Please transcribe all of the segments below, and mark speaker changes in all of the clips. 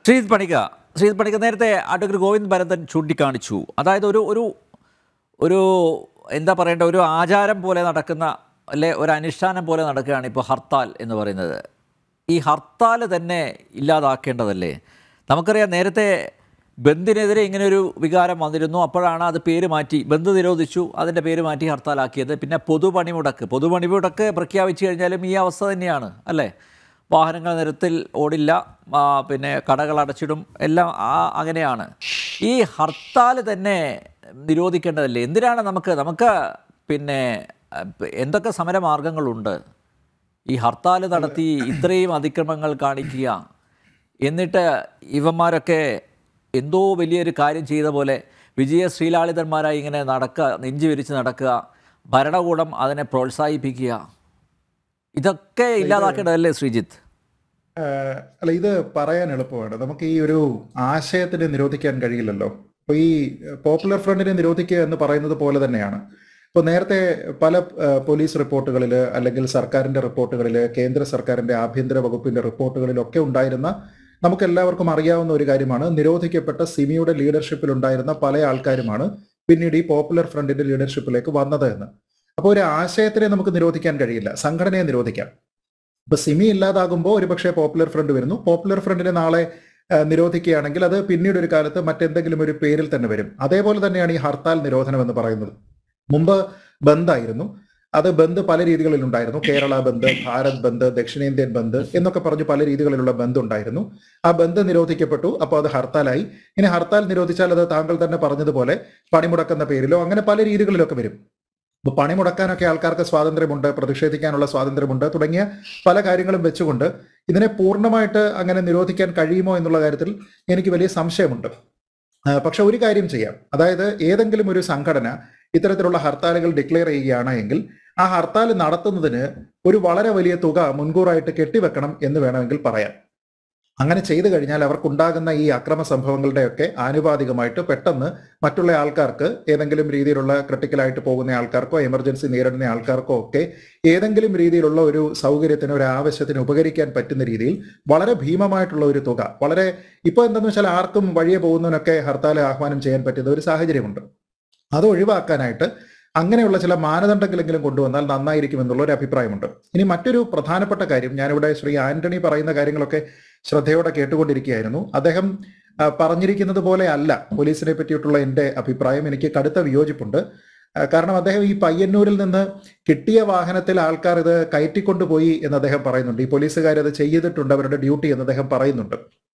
Speaker 1: ശ്രീജിത് പണിക്ക ശ്രീജിത് പണിക്ക നേരത്തെ അഡ്വക്കേറ്റ് ഗോവിന്ദ് ഭരതൻ ചൂണ്ടിക്കാണിച്ചു അതായത് ഒരു ഒരു ഒരു എന്താ പറയേണ്ട ഒരു ആചാരം പോലെ നടക്കുന്ന അല്ലെ ഒരു അനുഷ്ഠാനം പോലെ നടക്കുകയാണ് ഇപ്പോൾ ഹർത്താൽ എന്ന് പറയുന്നത് ഈ ഹർത്താൽ തന്നെ ഇല്ലാതാക്കേണ്ടതല്ലേ നമുക്കറിയാം നേരത്തെ ബന്ദിനെതിരെ ഇങ്ങനെ ഒരു വികാരം വന്നിരുന്നു അപ്പോഴാണ് അത് പേര് മാറ്റി ബന്ദ് നിരോധിച്ചു അതിൻ്റെ പേര് മാറ്റി ഹർത്താലാക്കിയത് പിന്നെ പൊതുപണിമുടക്ക് പൊതുപണിമുടക്ക് പ്രഖ്യാപിച്ചു കഴിഞ്ഞാലും ഈ അവസ്ഥ തന്നെയാണ് അല്ലേ വാഹനങ്ങൾ നിരത്തിൽ ഓടില്ല ആ, പിന്നെ കടകൾ അടച്ചിടും എല്ലാം ആ അങ്ങനെയാണ് ഈ ഹർത്താൽ തന്നെ നിരോധിക്കേണ്ടതല്ലേ എന്തിനാണ് നമുക്ക് നമുക്ക് പിന്നെ അഹ്, എന്തൊക്കെ സമരമാർഗങ്ങളുണ്ട് ഈ ഹർത്താൽ നടത്തി ഇത്രയും അതിക്രമങ്ങൾ കാണിക്കുക എന്നിട്ട് ഇവന്മാരൊക്കെ എന്തോ വലിയൊരു കാര്യം ചെയ്ത പോലെ വിജയ ശ്രീലാളിതന്മാരായി ഇങ്ങനെ നടക്കുക നെഞ്ചു വിരിച്ച് നടക്കുക ഭരണകൂടം അതിനെ പ്രോത്സാഹിപ്പിക്കുക ഇതൊക്കെ ഇല്ലാതാക്കേണ്ടതല്ലേ ശ്രീജിത്ത്
Speaker 2: ആഹ് അല്ല ഇത് പറയാൻ എളുപ്പമാണ് നമുക്ക് ഈ ഒരു ആശയത്തിനെ നിരോധിക്കാൻ കഴിയില്ലല്ലോ അപ്പോൾ ഈ പോപ്പുലർ ഫ്രണ്ടിനെ നിരോധിക്കുക എന്ന് പറയുന്നത് പോലെ തന്നെയാണ് ഇപ്പോൾ നേരത്തെ പല ആഹ് പോലീസ് റിപ്പോർട്ടുകളിൽ അല്ലെങ്കിൽ സർക്കാരിന്റെ റിപ്പോർട്ടുകളിൽ കേന്ദ്ര സർക്കാരിന്റെ ആഭ്യന്തര വകുപ്പിന്റെ റിപ്പോർട്ടുകളിലൊക്കെ ഉണ്ടായിരുന്ന നമുക്ക് എല്ലാവർക്കും അറിയാവുന്ന ഒരു കാര്യമാണ് നിരോധിക്കപ്പെട്ട സിമിയുടെ ലീഡർഷിപ്പിൽ ഉണ്ടായിരുന്ന പല ആൾക്കാരുമാണ് പിന്നീട് ഈ പോപ്പുലർ ഫ്രണ്ടിന്റെ ലീഡർഷിപ്പിലേക്ക് വന്നത് എന്ന് അപ്പോൾ ഒരു ആശയത്തിനെ നമുക്ക് നിരോധിക്കാൻ കഴിയില്ല സംഘടനയെ നിരോധിക്കാം ഇപ്പൊ സിമി ഇല്ലാതാകുമ്പോൾ ഒരുപക്ഷെ പോപ്പുലർ ഫ്രണ്ട് വരുന്നു പോപ്പുലർ ഫ്രണ്ടിനെ നാളെ ആ, നിരോധിക്കുകയാണെങ്കിൽ അത് പിന്നീട് ഒരു കാലത്ത് മറ്റെന്തെങ്കിലും ഒരു പേരിൽ തന്നെ വരും അതേപോലെ തന്നെയാണ് ഈ ഹർത്താൽ നിരോധനം എന്ന് പറയുന്നത് മുമ്പ് ബന്ദായിരുന്നു അത് ബന്ദ് പല രീതികളിൽ ഉണ്ടായിരുന്നു കേരള ബന്ദ് ഭാരത് ബന്ദ് ദക്ഷിണേന്ത്യൻ ബന്ദ് എന്നൊക്കെ പറഞ്ഞു പല രീതികളിലുള്ള ബന്ദ് ഉണ്ടായിരുന്നു ആ ബന്ദ് നിരോധിക്കപ്പെട്ടു അപ്പോൾ അത് ഹർത്താലായി ഇനി ഹർത്താൽ നിരോധിച്ചാൽ അത് താങ്കൾ തന്നെ പറഞ്ഞതുപോലെ പണിമുടക്കുന്ന പേരിലോ അങ്ങനെ പല രീതികളിലൊക്കെ വരും ഇപ്പൊ പണി മുടക്കാനൊക്കെ ആൾക്കാർക്ക് സ്വാതന്ത്ര്യമുണ്ട് പ്രതിഷേധിക്കാനുള്ള സ്വാതന്ത്ര്യമുണ്ട് തുടങ്ങിയ പല കാര്യങ്ങളും വെച്ചുകൊണ്ട് ഇതിനെ പൂർണ്ണമായിട്ട് അങ്ങനെ നിരോധിക്കാൻ കഴിയുമോ എന്നുള്ള കാര്യത്തിൽ എനിക്ക് വലിയ സംശയമുണ്ട് ആ, പക്ഷെ ഒരു കാര്യം ചെയ്യാം അതായത് ഏതെങ്കിലും ഒരു സംഘടന ഇത്തരത്തിലുള്ള ഹർത്താലുകൾ ഡിക്ലെയർ ചെയ്യുകയാണ് എങ്കിൽ ആ ഹർത്താൽ നടത്തുന്നതിന് ഒരു വളരെ വലിയ തുക മുൻകൂറായിട്ട് കെട്ടിവെക്കണം എന്ന് വേണമെങ്കിൽ പറയാം അങ്ങനെ ചെയ്തു കഴിഞ്ഞാൽ അവർക്കുണ്ടാകുന്ന ഈ അക്രമ സംഭവങ്ങളുടെയൊക്കെ ആനുപാതികമായിട്ട് പെട്ടെന്ന് മറ്റുള്ള ആൾക്കാർക്ക് ഏതെങ്കിലും രീതിയിലുള്ള ക്രിട്ടിക്കലായിട്ട് പോകുന്ന ആൾക്കാർക്കോ എമർജൻസി നേരിടുന്ന ആൾക്കാർക്കോ ഒക്കെ ഏതെങ്കിലും രീതിയിലുള്ള ഒരു സൗകര്യത്തിന് ഒരു ആവശ്യത്തിന് ഉപകരിക്കാൻ പറ്റുന്ന രീതിയിൽ വളരെ ഭീമമായിട്ടുള്ള ഒരു തുക വളരെ ഇപ്പോൾ എന്താണെന്ന് വെച്ചാൽ ആർക്കും വഴിയെ പോകുന്നതിനൊക്കെ ഹർത്താൽ ആഹ്വാനം ചെയ്യാൻ പറ്റുന്ന ഒരു സാഹചര്യമുണ്ട് അത് ഒഴിവാക്കാനായിട്ട് അങ്ങനെയുള്ള ചില മാനദണ്ഡങ്ങളെങ്കിലും കൊണ്ടുവന്നാൽ നന്നായിരിക്കും എന്നുള്ള ഒരു അഭിപ്രായമുണ്ട് ഇനി മറ്റൊരു പ്രധാനപ്പെട്ട കാര്യം ഞാനിവിടെ ശ്രീ ആന്റണി പറയുന്ന കാര്യങ്ങളൊക്കെ ശ്രദ്ധയോടെ കേട്ടുകൊണ്ടിരിക്കുകയായിരുന്നു അദ്ദേഹം ആ, പറഞ്ഞിരിക്കുന്നത് പോലെ അല്ല പോലീസിനെ പറ്റിയിട്ടുള്ള എൻ്റെ അഭിപ്രായം എനിക്ക് കടുത്ത വിയോജിപ്പുണ്ട് ആ, കാരണം അദ്ദേഹം ഈ പയ്യന്നൂരിൽ നിന്ന് കിട്ടിയ വാഹനത്തിൽ ആൾക്കാർ ഇത് കയറ്റിക്കൊണ്ടുപോയി എന്ന് അദ്ദേഹം പറയുന്നുണ്ട് ഈ പോലീസുകാർ അത് ചെയ്തിട്ടുണ്ട് അവരുടെ ഡ്യൂട്ടി എന്ന് അദ്ദേഹം പറയുന്നുണ്ട്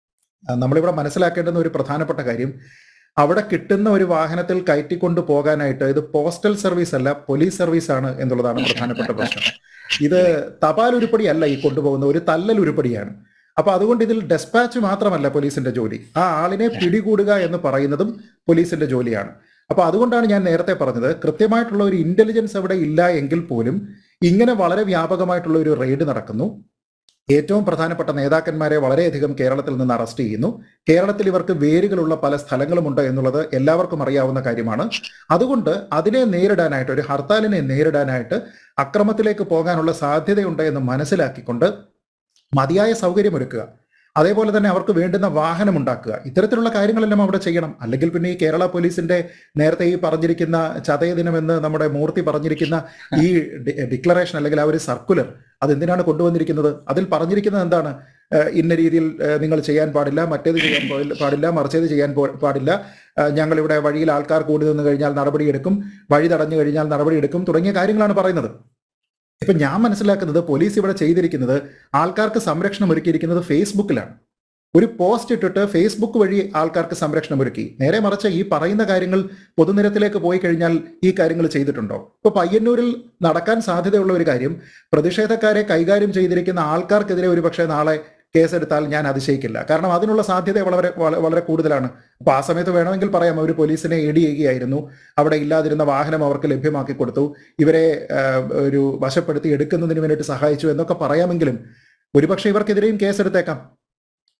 Speaker 2: ആ, നമ്മളിവിടെ മനസ്സിലാക്കേണ്ടുന്ന ഒരു പ്രധാനപ്പെട്ട കാര്യം അവിടെ കിട്ടുന്ന ഒരു വാഹനത്തിൽ കയറ്റിക്കൊണ്ട് പോകാനായിട്ട് ഇത് പോസ്റ്റൽ സർവീസ് അല്ല പോലീസ് സർവീസ് ആണ് എന്നുള്ളതാണ് പ്രധാനപ്പെട്ട പ്രശ്നം ഇത് തപാൽ ഉരുപ്പടി അല്ല ഈ കൊണ്ടുപോകുന്ന ഒരു തല്ലൽ ഉരുപ്പടിയാണ് അപ്പൊ അതുകൊണ്ട് ഇതിൽ ഡെസ്പാച്ച് മാത്രമല്ല പോലീസിന്റെ ജോലി ആ ആളിനെ പിടികൂടുക എന്ന് പറയുന്നതും പോലീസിന്റെ ജോലിയാണ് അപ്പൊ അതുകൊണ്ടാണ് ഞാൻ നേരത്തെ പറഞ്ഞത് കൃത്യമായിട്ടുള്ള ഒരു ഇന്റലിജൻസ് അവിടെ ഇല്ല എങ്കിൽ പോലും ഇങ്ങനെ വളരെ വ്യാപകമായിട്ടുള്ള ഒരു റെയ്ഡ് നടക്കുന്നു ഏറ്റവും പ്രധാനപ്പെട്ട നേതാക്കന്മാരെ വളരെയധികം കേരളത്തിൽ നിന്ന് അറസ്റ്റ് ചെയ്യുന്നു കേരളത്തിൽ ഇവർക്ക് വേരുകളുള്ള പല സ്ഥലങ്ങളുമുണ്ട് എന്നുള്ളത് എല്ലാവർക്കും അറിയാവുന്ന കാര്യമാണ് അതുകൊണ്ട് അതിനെ നേരിടാനായിട്ട് ഒരു ഹർത്താലിനെ നേരിടാനായിട്ട് അക്രമത്തിലേക്ക് പോകാനുള്ള സാധ്യതയുണ്ട് എന്ന് മനസ്സിലാക്കിക്കൊണ്ട് മതിയായ സൗകര്യമൊരുക്കുക അതേപോലെ തന്നെ അവർക്ക് വേണ്ടുന്ന വാഹനം ഉണ്ടാക്കുക ഇത്തരത്തിലുള്ള കാര്യങ്ങളെല്ലാം അവിടെ ചെയ്യണം അല്ലെങ്കിൽ പിന്നെ ഈ കേരള പോലീസിന്റെ നേരത്തെ ഈ പറഞ്ഞിരിക്കുന്ന ചതയ ദിനമെന്ന് നമ്മുടെ മൂർത്തി പറഞ്ഞിരിക്കുന്ന ഈ ഡി- ഡിക്ലറേഷൻ അല്ലെങ്കിൽ ആ ഒരു സർക്കുലർ അതെന്തിനാണ് കൊണ്ടുവന്നിരിക്കുന്നത് അതിൽ പറഞ്ഞിരിക്കുന്നത് എന്താണ് ഏഹ് ഇന്ന രീതിയിൽ ഏഹ് നിങ്ങൾ ചെയ്യാൻ പാടില്ല മറ്റേത് ചെയ്യാൻ പാടില്ല- പാടില്ല മറിച്ചേത് ചെയ്യാൻ പോ- പാടില്ല ഏഹ് ഞങ്ങളിവിടെ വഴിയിൽ ആൾക്കാർ കൂടി നിന്ന് കഴിഞ്ഞാൽ നടപടിയെടുക്കും വഴി തടഞ്ഞു കഴിഞ്ഞാൽ നടപടിയെടുക്കും തുടങ്ങിയ കാര്യങ്ങളാണ് പറയുന്നത് ഇപ്പൊ ഞാൻ മനസ്സിലാക്കുന്നത് പോലീസ് ഇവിടെ ചെയ്തിരിക്കുന്നത് ആൾക്കാർക്ക് സംരക്ഷണം ഒരുക്കിയിരിക്കുന്നത് ഫേസ്ബുക്കിലാണ് ഒരു പോസ്റ്റ് ഇട്ടിട്ട് ഫേസ്ബുക്ക് വഴി ആൾക്കാർക്ക് സംരക്ഷണം ഒരുക്കി നേരെ മറിച്ച് ഈ പറയുന്ന കാര്യങ്ങൾ പൊതുനിരത്തിലേക്ക് പോയി കഴിഞ്ഞാൽ ഈ കാര്യങ്ങൾ ചെയ്തിട്ടുണ്ടോ ഇപ്പൊ പയ്യന്നൂരിൽ നടക്കാൻ സാധ്യതയുള്ള ഒരു കാര്യം പ്രതിഷേധക്കാരെ കൈകാര്യം ചെയ്തിരിക്കുന്ന ആൾക്കാർക്കെതിരെ ഒരു പക്ഷേ നാളെ കേസെടുത്താൽ ഞാൻ അതിശയിക്കില്ല കാരണം അതിനുള്ള സാധ്യത വളരെ വള- വളരെ കൂടുതലാണ് അപ്പൊ ആ സമയത്ത് വേണമെങ്കിൽ പറയാം അവർ പോലീസിനെ എഡി ചെയ്യുകയായിരുന്നു അവിടെ ഇല്ലാതിരുന്ന വാഹനം അവർക്ക് ലഭ്യമാക്കി കൊടുത്തു ഇവരെ ആ, ഒരു വശപ്പെടുത്തി എടുക്കുന്നതിന് വേണ്ടിയിട്ട് സഹായിച്ചു എന്നൊക്കെ പറയാമെങ്കിലും ഒരുപക്ഷെ ഇവർക്കെതിരെയും കേസെടുത്തേക്കാം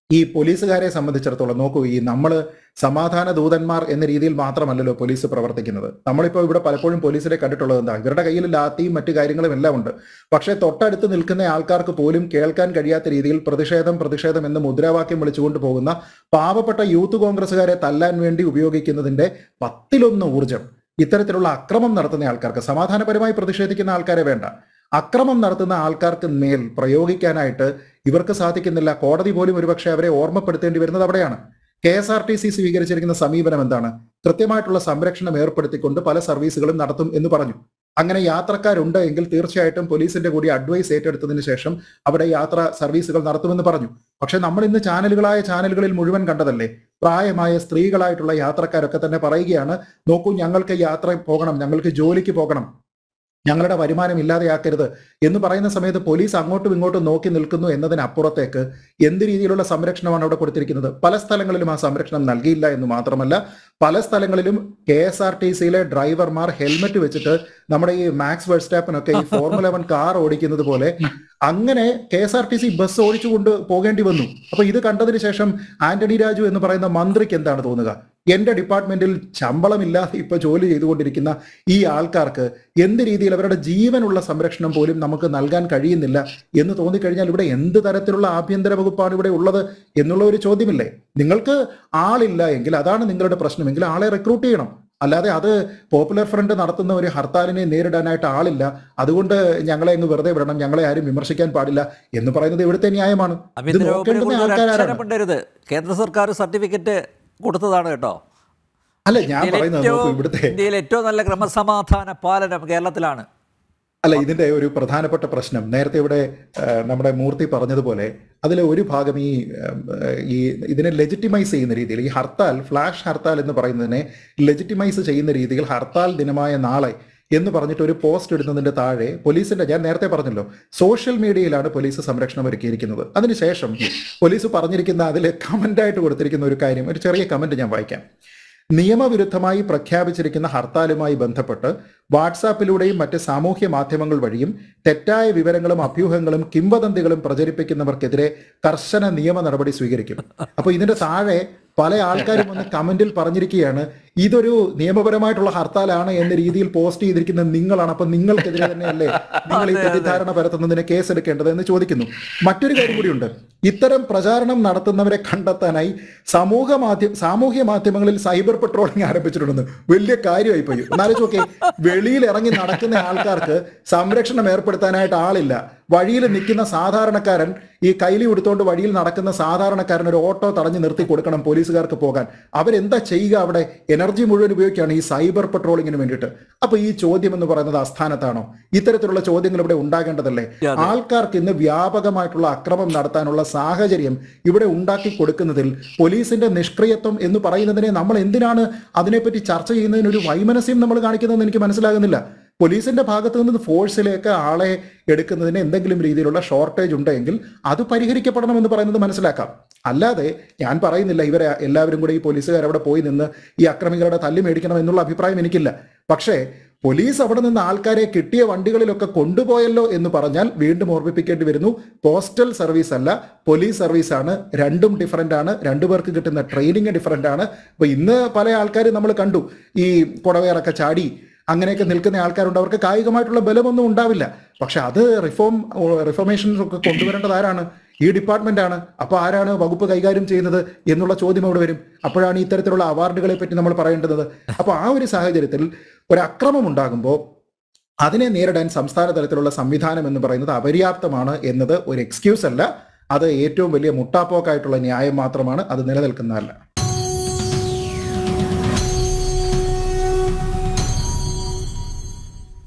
Speaker 2: ഈ പോലീസുകാരെ സംബന്ധിച്ചിടത്തോളം നോക്കൂ ഈ നമ്മൾ സമാധാന ദൂതന്മാർ എന്ന രീതിയിൽ മാത്രമല്ലല്ലോ പോലീസ് പ്രവർത്തിക്കുന്നത് നമ്മളിപ്പോൾ ഇവിടെ പലപ്പോഴും പോലീസിനെ കണ്ടിട്ടുള്ളത് എന്താ ഇവരുടെ കയ്യിൽ ലാത്തിയും മറ്റു കാര്യങ്ങളും എല്ലാം ഉണ്ട് പക്ഷേ തൊട്ടടുത്ത് നിൽക്കുന്ന ആൾക്കാർക്ക് പോലും കേൾക്കാൻ കഴിയാത്ത രീതിയിൽ പ്രതിഷേധം പ്രതിഷേധം എന്ന് മുദ്രാവാക്യം വിളിച്ചുകൊണ്ട് പോകുന്ന പാവപ്പെട്ട യൂത്ത് കോൺഗ്രസ്സുകാരെ തല്ലാൻ വേണ്ടി ഉപയോഗിക്കുന്നതിന്റെ പത്തിലൊന്ന് ഊർജം ഇത്തരത്തിലുള്ള അക്രമം നടത്തുന്ന ആൾക്കാർക്ക് സമാധാനപരമായി പ്രതിഷേധിക്കുന്ന ആൾക്കാരെ വേണ്ട അക്രമം നടത്തുന്ന ആൾക്കാർക്ക് മേൽ പ്രയോഗിക്കാനായിട്ട് ഇവർക്ക് സാധിക്കുന്നില്ല കോടതി പോലും ഒരുപക്ഷെ അവരെ ഓർമ്മപ്പെടുത്തേണ്ടി വരുന്നത് അവിടെയാണ് K S R T C സ്വീകരിച്ചിരിക്കുന്ന സമീപനം എന്താണ് കൃത്യമായിട്ടുള്ള സംരക്ഷണം ഏർപ്പെടുത്തിക്കൊണ്ട് പല സർവീസുകളും നടത്തും എന്ന് പറഞ്ഞു അങ്ങനെ യാത്രക്കാരുണ്ട് എങ്കിൽ തീർച്ചയായിട്ടും പോലീസിന്റെ കൂടി അഡ്വൈസ് ഏറ്റെടുത്തതിന് ശേഷം അവിടെ യാത്ര സർവീസുകൾ നടത്തുമെന്ന് പറഞ്ഞു പക്ഷെ നമ്മൾ ഇന്ന് ചാനലുകളായ ചാനലുകളിൽ മുഴുവൻ കണ്ടതല്ലേ പ്രായമായ സ്ത്രീകളായിട്ടുള്ള യാത്രക്കാരൊക്കെ തന്നെ പറയുകയാണ് നോക്കൂ ഞങ്ങൾക്ക് യാത്ര പോകണം ഞങ്ങൾക്ക് ജോലിക്ക് പോകണം ഞങ്ങളുടെ വരുമാനം ഇല്ലാതെയാക്കരുത് എന്ന് പറയുന്ന സമയത്ത് പോലീസ് അങ്ങോട്ടും ഇങ്ങോട്ടും നോക്കി നിൽക്കുന്നു എന്നതിനപ്പുറത്തേക്ക് എന്ത് രീതിയിലുള്ള സംരക്ഷണമാണ് അവിടെ കൊടുത്തിരിക്കുന്നത് പല സ്ഥലങ്ങളിലും ആ സംരക്ഷണം നൽകിയില്ല എന്ന് മാത്രമല്ല പല സ്ഥലങ്ങളിലും കെ എസ് ആർ ടി സിയിലെ ഡ്രൈവർമാർ ഹെൽമെറ്റ് വെച്ചിട്ട് നമ്മുടെ ഈ മാക്സ് വെർസ്റ്റാപ്പനൊക്കെ ഈ ഫോർമുല വൺ കാർ ഓടിക്കുന്നത് പോലെ അങ്ങനെ K S R T C bus ഓടിച്ചുകൊണ്ട് പോകേണ്ടി വന്നു അപ്പൊ ഇത് കണ്ടതിന് ശേഷം ആന്റണി രാജു എന്ന് പറയുന്ന മന്ത്രിക്ക് എന്താണ് തോന്നുക എന്റെ ഡിപ്പാർട്ട്മെന്റിൽ ശമ്പളമില്ലാതെ ഇപ്പൊ ജോലി ചെയ്തുകൊണ്ടിരിക്കുന്ന ഈ ആൾക്കാർക്ക് എന്ത് രീതിയിൽ അവരുടെ ജീവനുള്ള സംരക്ഷണം പോലും നമുക്ക് നൽകാൻ കഴിയുന്നില്ല എന്ന് തോന്നിക്കഴിഞ്ഞാൽ ഇവിടെ എന്ത് തരത്തിലുള്ള ആഭ്യന്തര വകുപ്പാണ് ഇവിടെ ഉള്ളത് എന്നുള്ള ഒരു ചോദ്യമില്ലേ നിങ്ങൾക്ക് ആളില്ല എങ്കിൽ അതാണ് നിങ്ങളുടെ പ്രശ്നമെങ്കിൽ ആളെ റിക്രൂട്ട് ചെയ്യണം അല്ലാതെ അത് പോപ്പുലർ ഫ്രണ്ട് നടത്തുന്ന ഒരു ഹർത്താലിനെ നേരിടാനായിട്ട് ആളില്ല അതുകൊണ്ട് ഞങ്ങളെ അങ്ങ് വെറുതെ വിടണം ഞങ്ങളെ ആരും വിമർശിക്കാൻ പാടില്ല എന്ന് പറയുന്നത് ഇവിടുത്തെ ന്യായമാണ് ഇത്
Speaker 1: ആഭ്യന്തര വകുപ്പിനെ
Speaker 2: നോക്കേണ്ടുന്ന
Speaker 1: കുറിച്ച് ഒരു
Speaker 2: ആൾക്കാരാണ്
Speaker 1: അക്ഷരം മിണ്ടരുത് കേന്ദ്ര സർക്കാർ സർട്ടിഫിക്കറ്റ് കൊടുത്തതാണ് കേട്ടോ
Speaker 2: അല്ല ഞാൻ
Speaker 1: ഇന്ത്യയിലെ
Speaker 2: പറയുന്നത് നോക്കൂ
Speaker 1: ഏറ്റവും-
Speaker 2: ഇവിടുത്തെ
Speaker 1: ഇന്ത്യയിലെ ഏറ്റവും നല്ല ക്രമസമാധാന പാലനം കേരളത്തിലാണ്
Speaker 2: അല്ല ഇതിന്റെ ഒരു പ്രധാനപ്പെട്ട പ്രശ്നം നേരത്തെ ഇവിടെ ആ, നമ്മുടെ മൂർത്തി പറഞ്ഞതുപോലെ അതിൽ ഒരു ഭാഗം ഈ ഉം, ഈ ഇതിനെ ലെജിറ്റിമൈസ് ചെയ്യുന്ന രീതിയിൽ ഈ ഹർത്താൽ ഫ്ലാഷ് ഹർത്താൽ എന്ന് പറയുന്നതിനെ ലെജിറ്റിമൈസ് ചെയ്യുന്ന രീതിയിൽ ഹർത്താൽ ദിനമായ നാളെ എന്ന് പറഞ്ഞിട്ട് ഒരു പോസ്റ്റ് ഇടുന്നതിന്റെ താഴെ പോലീസിന്റെ ഞാൻ നേരത്തെ പറഞ്ഞല്ലോ സോഷ്യൽ മീഡിയയിലാണ് പോലീസ് സംരക്ഷണം ഒരുക്കിയിരിക്കുന്നത് അതിനുശേഷം പോലീസ് പറഞ്ഞിരിക്കുന്ന അതിൽ കമന്റായിട്ട് കൊടുത്തിരിക്കുന്ന ഒരു കാര്യം ഒരു ചെറിയ കമന്റ് ഞാൻ വായിക്കാം നിയമവിരുദ്ധമായി പ്രഖ്യാപിച്ചിരിക്കുന്ന ഹർത്താലുമായി ബന്ധപ്പെട്ട് വാട്സാപ്പിലൂടെയും മറ്റ് സാമൂഹ്യ മാധ്യമങ്ങൾ വഴിയും തെറ്റായ വിവരങ്ങളും അഭ്യൂഹങ്ങളും കിംവദന്തികളും പ്രചരിപ്പിക്കുന്നവർക്കെതിരെ കർശന നിയമ നടപടി സ്വീകരിക്കും അപ്പൊ ഇതിന്റെ താഴെ പല ആൾക്കാരും വന്ന് കമന്റിൽ പറഞ്ഞിരിക്കുകയാണ് ഇതൊരു നിയമപരമായിട്ടുള്ള ഹർത്താലാണ് എന്ന രീതിയിൽ പോസ്റ്റ് ചെയ്തിരിക്കുന്ന നിങ്ങളാണ് അപ്പൊ നിങ്ങൾക്കെതിരെ തന്നെയല്ലേ നിങ്ങൾ ഈ
Speaker 1: അതെ, അതെ.
Speaker 2: തെറ്റിദ്ധാരണ പരത്തുന്നതിന് കേസെടുക്കേണ്ടത് എന്ന് ചോദിക്കുന്നു മറ്റൊരു കാര്യം കൂടിയുണ്ട് ഇത്തരം പ്രചാരണം നടത്തുന്നവരെ കണ്ടെത്താനായി സമൂഹ മാധ്യമ സാമൂഹ്യ മാധ്യമങ്ങളിൽ സൈബർ പെട്രോളിംഗ് ആരംഭിച്ചിട്ടുണ്ടെന്ന് വലിയ കാര്യമായി പോയി എന്നാലോചിച്ച് നോക്കേ വെളിയിൽ ഇറങ്ങി നടക്കുന്ന ആൾക്കാർക്ക് സംരക്ഷണം ഏർപ്പെടുത്താനായിട്ട് ആളില്ല വഴിയിൽ നിൽക്കുന്ന സാധാരണക്കാരൻ ഈ കൈലി ഉടുത്തോണ്ട് വഴിയിൽ നടക്കുന്ന സാധാരണക്കാരൻ ഒരു ഓട്ടോ തടഞ്ഞു നിർത്തി കൊടുക്കണം പോലീസുകാർക്ക് പോകാൻ അവരെന്താ ചെയ്യുക അവിടെ എനർജി മുഴുവൻ ഉപയോഗിക്കുകയാണ് ഈ സൈബർ പെട്രോളിങ്ങിന് വേണ്ടിയിട്ട് അപ്പൊ ഈ ചോദ്യം എന്ന് പറയുന്നത് അസ്ഥാനത്താണോ ഇത്തരത്തിലുള്ള ചോദ്യങ്ങൾ ഇവിടെ ഉണ്ടാകേണ്ടതല്ലേ
Speaker 1: അതെ.
Speaker 2: ആൾക്കാർക്ക് ഇന്ന് വ്യാപകമായിട്ടുള്ള അക്രമം നടത്താനുള്ള സാഹചര്യം ഇവിടെ ഉണ്ടാക്കി കൊടുക്കുന്നതിൽ പോലീസിന്റെ നിഷ്ക്രിയത്വം എന്ന് പറയുന്നതിനെ നമ്മൾ എന്തിനാണ് അതിനെപ്പറ്റി ചർച്ച ചെയ്യുന്നതിന് ഒരു വൈമനസ്യം നമ്മൾ കാണിക്കുന്നതെന്ന് എനിക്ക് മനസ്സിലാകുന്നില്ല പോലീസിന്റെ ഭാഗത്ത് നിന്ന് ഫോഴ്സിലേക്ക് ആളെ എടുക്കുന്നതിന് എന്തെങ്കിലും രീതിയിലുള്ള ഷോർട്ടേജ് ഉണ്ടെങ്കിൽ അത് പരിഹരിക്കപ്പെടണം എന്ന് പറയുന്നത് മനസ്സിലാക്കാം അല്ലാതെ ഞാൻ പറയുന്നില്ല ഇവരെ എല്ലാവരും കൂടെ ഈ പോലീസുകാർ അവിടെ പോയി നിന്ന് ഈ അക്രമികളുടെ തല്ലി മേടിക്കണം എന്നുള്ള അഭിപ്രായം എനിക്കില്ല പക്ഷേ പോലീസ് അവിടെ നിന്ന് ആൾക്കാരെ കിട്ടിയ വണ്ടികളിലൊക്കെ കൊണ്ടുപോയല്ലോ എന്ന് പറഞ്ഞാൽ വീണ്ടും ഓർമ്മിപ്പിക്കേണ്ടി വരുന്നു പോസ്റ്റൽ സർവീസ് അല്ല പോലീസ് സർവീസ് ആണ് രണ്ടും ഡിഫറൻ്റ് ആണ് രണ്ടുപേർക്ക് കിട്ടുന്ന ട്രെയിനിങ് ഡിഫറൻ്റ് ആണ് അപ്പൊ ഇന്ന് പല ആൾക്കാർ നമ്മൾ കണ്ടു ഈ കുടവേറൊക്കെ ചാടി അങ്ങനെയൊക്കെ നിൽക്കുന്ന ആൾക്കാരുണ്ട് അവർക്ക് കായികമായിട്ടുള്ള ബലമൊന്നും ഉണ്ടാവില്ല പക്ഷെ അത് റിഫോം റിഫോർമേഷൻസ് ഒക്കെ കൊണ്ടുവരേണ്ടത് ആരാണ് ഈ ഡിപ്പാർട്ട്മെന്റ് ആണ് അപ്പൊ ആരാണ് വകുപ്പ് കൈകാര്യം ചെയ്യുന്നത് എന്നുള്ള ചോദ്യം അവിടെ വരും അപ്പോഴാണ് ഇത്തരത്തിലുള്ള അവാർഡുകളെ പറ്റി നമ്മൾ പറയേണ്ടത് അപ്പൊ ആ ഒരു സാഹചര്യത്തിൽ ഒരു അക്രമം ഉണ്ടാകുമ്പോൾ അതിനെ നേരിടാൻ സംസ്ഥാന തലത്തിലുള്ള സംവിധാനം എന്ന് പറയുന്നത് അപര്യാപ്തമാണ് എന്നത് ഒരു എക്സ്ക്യൂസ് അല്ല അത് ഏറ്റവും വലിയ മുട്ടാപ്പോക്കായിട്ടുള്ള ന്യായം മാത്രമാണ് അത് നിലനിൽക്കുന്നതല്ല